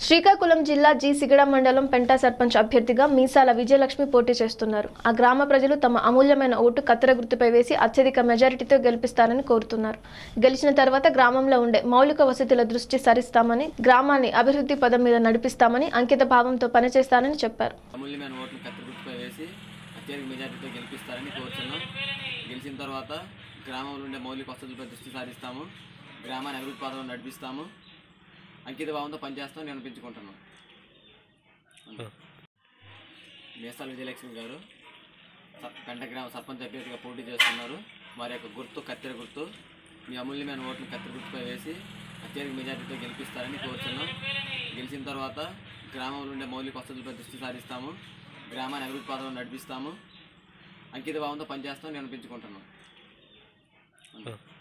శ్రీకాకుళం జిల్లా జి సిగడ మండలం పెంటా సర్పంచ్ అభ్యర్థిగా మీసాల విజయలక్ష్మి పోటీ చేస్తున్నారు ఆ గ్రామ ప్రజలు తమ అమూల్యమైన ఓటు కత్తెర గుర్తుపై వేసి అత్యధిక మెజారిటీతో గెలిపిస్తారని కోరుతున్నారు గెలిచిన తర్వాత గ్రామంలో ఉండే మౌలిక వసతుల దృష్టి సారిస్తామని గ్రామాన్ని అభివృద్ధి పదం మీద నడిపిస్తామని అంకిత భావంతో పనిచేస్తానని చెప్పారు అమూల్యమైన ఓట్లు కత్తి గుర్తుపై వేసి అత్యధిక మెజార్టీతో గెలిపిస్తారని కోరుతున్నాం గెలిచిన తర్వాత గ్రామంలో ఉండే మౌలిక వసతులపై దృష్టి సారిస్తాము గ్రామాన్ని అభివృద్ధి పదంలో నడిపిస్తాము అంకిత భావంతో పనిచేస్తామని అనిపించుకుంటున్నాం మేసాల విజయలక్ష్మి గారు స- పెంట గ్రామ సర్పంచ్ అభ్యర్థిగా పోటీ చేస్తున్నారు వారి యొక్క గుర్తు కత్తెర గుర్తు మీ అమూల్యమైన ఓట్లు కత్తెర గుర్తుపై వేసి అత్యధిక మెజార్టీతో గెలిపిస్తారని కోరుతున్నాం గెలిచిన తర్వాత గ్రామంలో ఉండే మౌలిక వసతులపై దృష్టి సారిస్తాము గ్రామాన్ని అభివృద్ధి పదంలో నడిపిస్తాము అంకిత భావంతో పనిచేస్తామని అనిపించుకుంటున్నాం